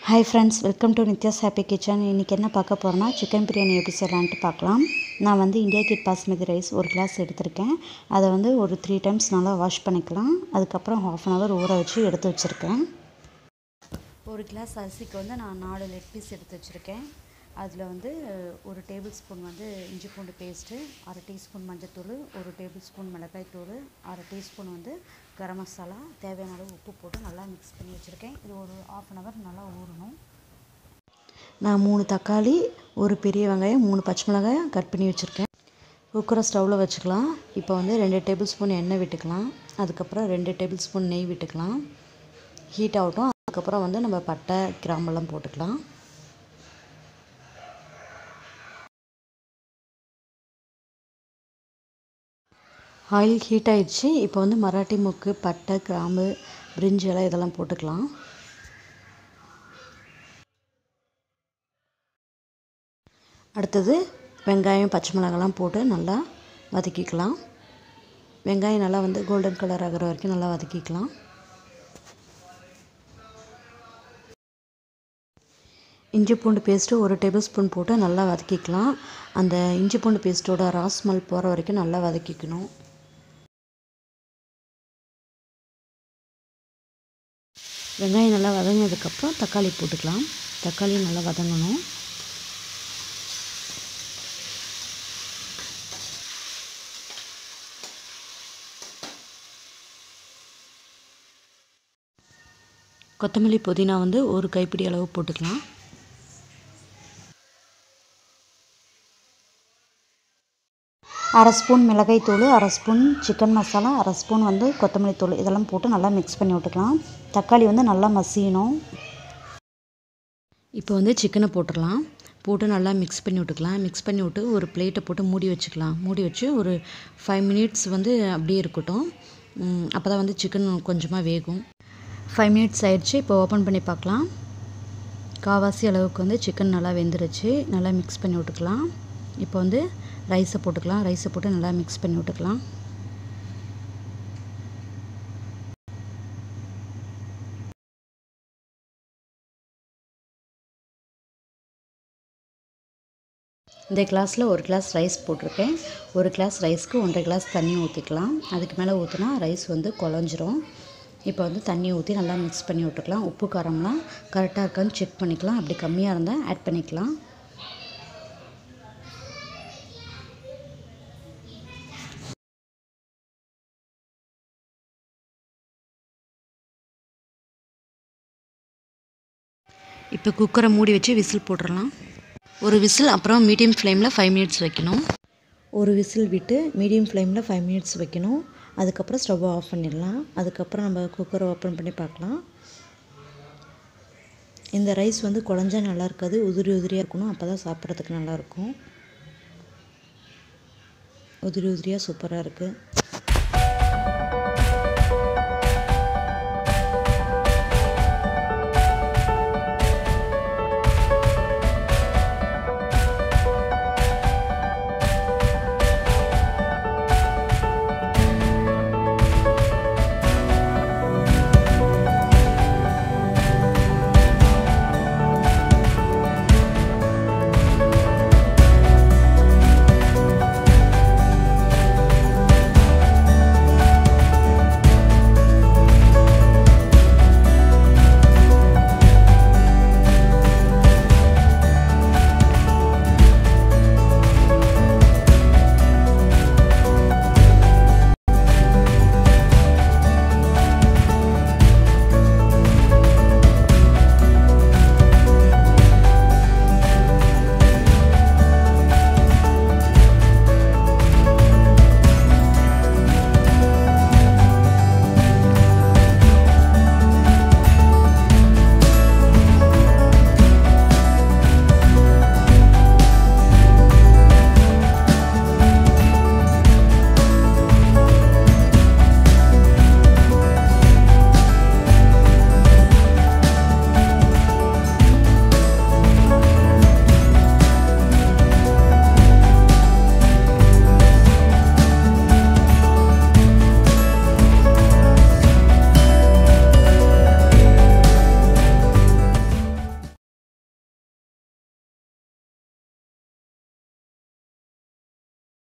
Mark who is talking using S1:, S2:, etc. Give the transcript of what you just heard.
S1: hi friends welcome to Nithya's happy kitchen இன்றைக்கி என்ன பார்க்க போகிறோன்னா சிக்கன் பிரியாணி எப்படி செய்யலான்ட்டு பார்க்கலாம் நான் வந்து இந்தியா கிட் பாஸ்மதி ரைஸ் ஒரு கிளாஸ் எடுத்திருக்கேன் அதை வந்து ஒரு த்ரீ டைம்ஸ் நல்லா வாஷ் பண்ணிக்கலாம் அதுக்கப்புறம் ஹாஃப் அன் ஹவர் ஊற வச்சு எடுத்து வச்சுருக்கேன் ஒரு கிளாஸ் அரிசிக்கு வந்து நான் நாலு லெக் பீஸ் எடுத்து வச்சுருக்கேன் அதில் வந்து ஒரு டேபிள் ஸ்பூன் வந்து இஞ்சி பூண்டு பேஸ்ட்டு அரை டீஸ்பூன் மஞ்சத்தூள் ஒரு டேபிள் ஸ்பூன் மிளகாய் தூள் அரை டீஸ்பூன் வந்து கரம் மசாலா தேவையான அளவு உப்பு போட்டு நல்லா மிக்ஸ் பண்ணி வச்சுருக்கேன் இது ஒரு ஆஃப் அன் ஹவர் நல்லா ஊறணும் நான் மூணு தக்காளி ஒரு பெரிய வெங்காயம் மூணு பச்சை மிளகாயம் கட் பண்ணி வச்சுருக்கேன் குக்கரை ஸ்டவ்வில் வச்சுக்கலாம் இப்போ வந்து ரெண்டு டேபிள் ஸ்பூன் எண்ணெய் விட்டுக்கலாம் அதுக்கப்புறம் ரெண்டு டேபிள் ஸ்பூன் நெய் விட்டுக்கலாம் ஹீட் ஆகட்டும் அதுக்கப்புறம் வந்து நம்ம பட்டை கிராம்பெல்லாம் போட்டுக்கலாம் ஆயில் ஹீட் ஆயிடுச்சு இப்போ வந்து மராட்டி முக்கு பட்டை கிராம்பு பிரிஞ்சி எல்லாம் இதெல்லாம் போட்டுக்கலாம் அடுத்தது வெங்காயம் பச்சை மிளகாலாம் போட்டு நல்லா வதக்கிக்கலாம் வெங்காயம் நல்லா வந்து கோல்டன் கலர் ஆகிற வரைக்கும் நல்லா வதக்கிக்கலாம் இஞ்சி பூண்டு பேஸ்ட்டு ஒரு டேபிள் ஸ்பூன் போட்டு நல்லா வதக்கிக்கலாம் அந்த இஞ்சி பூண்டு பேஸ்ட்டோட ராஸ்மல் போகிற வரைக்கும் நல்லா வதக்கிக்கணும் வெங்காயம் நல்லா வதங்கினதுக்கப்புறம் தக்காளி போட்டுக்கலாம் தக்காளி நல்லா வதங்கணும் கொத்தமல்லி புதினா வந்து ஒரு கைப்பிடி அளவு போட்டுக்கலாம் அரை ஸ்பூன் மிளகாய் தூள் அரை ஸ்பூன் சிக்கன் மசாலா அரை ஸ்பூன் வந்து கொத்தமல்லி தூள் இதெல்லாம் போட்டு நல்லா மிக்ஸ் பண்ணி விட்டுக்கலாம் தக்காளி வந்து நல்லா மசியணும் இப்போ வந்து சிக்கனை போட்டுடலாம் போட்டு நல்லா மிக்ஸ் பண்ணி விட்டுக்கலாம் மிக்ஸ் பண்ணி விட்டு ஒரு பிளேட்டை போட்டு மூடி வச்சுக்கலாம் மூடி வச்சு ஒரு ஃபைவ் மினிட்ஸ் வந்து அப்படியே இருக்கட்டும் அப்போ தான் வந்து சிக்கன் கொஞ்சமாக வேகும் ஃபைவ் மினிட்ஸ் ஆயிடுச்சு இப்போ ஓப்பன் பண்ணி பார்க்கலாம் காவாசி அளவுக்கு வந்து சிக்கன் நல்லா வெந்துருச்சு நல்லா மிக்ஸ் பண்ணி விட்டுக்கலாம் இப்போ வந்து ரைஸை போட்டுக்கலாம் ரைஸை போட்டு நல்லா மிக்ஸ் பண்ணி விட்டுக்கலாம் இந்த கிளாஸில் ஒரு கிளாஸ் ரைஸ் போட்டிருக்கேன் ஒரு கிளாஸ் ரைஸ்க்கு ஒன்றரை கிளாஸ் தண்ணி ஊற்றிக்கலாம் அதுக்கு மேலே ஊற்றினா ரைஸ் வந்து குழஞ்சிரும் இப்போ வந்து தண்ணி ஊற்றி நல்லா மிக்ஸ் பண்ணி விட்டுக்கலாம் உப்பு காரம்லாம் கரெக்டாக இருக்கான்னு செக் பண்ணிக்கலாம் அப்படி கம்மியாக இருந்தால் ஆட் பண்ணிக்கலாம் இப்போ குக்கரை மூடி வச்சு விசில் போட்டுடலாம் ஒரு விசில் அப்புறம் மீடியம் ஃப்ளேமில் ஃபைவ் மினிட்ஸ் வைக்கணும் ஒரு விசில் விட்டு மீடியம் ஃப்ளேமில் ஃபைவ் மினிட்ஸ் வைக்கணும் அதுக்கப்புறம் ஸ்டவ்வை ஆஃப் பண்ணிடலாம் அதுக்கப்புறம் நம்ம குக்கரை ஓப்பன் பண்ணி பார்க்கலாம் இந்த ரைஸ் வந்து குழஞ்சா நல்லா இருக்காது உதிரி உதிரியாக இருக்கணும் அப்போ தான் சாப்பிட்றதுக்கு நல்லாயிருக்கும் உதிரி உதிரியாக சூப்பராக இருக்குது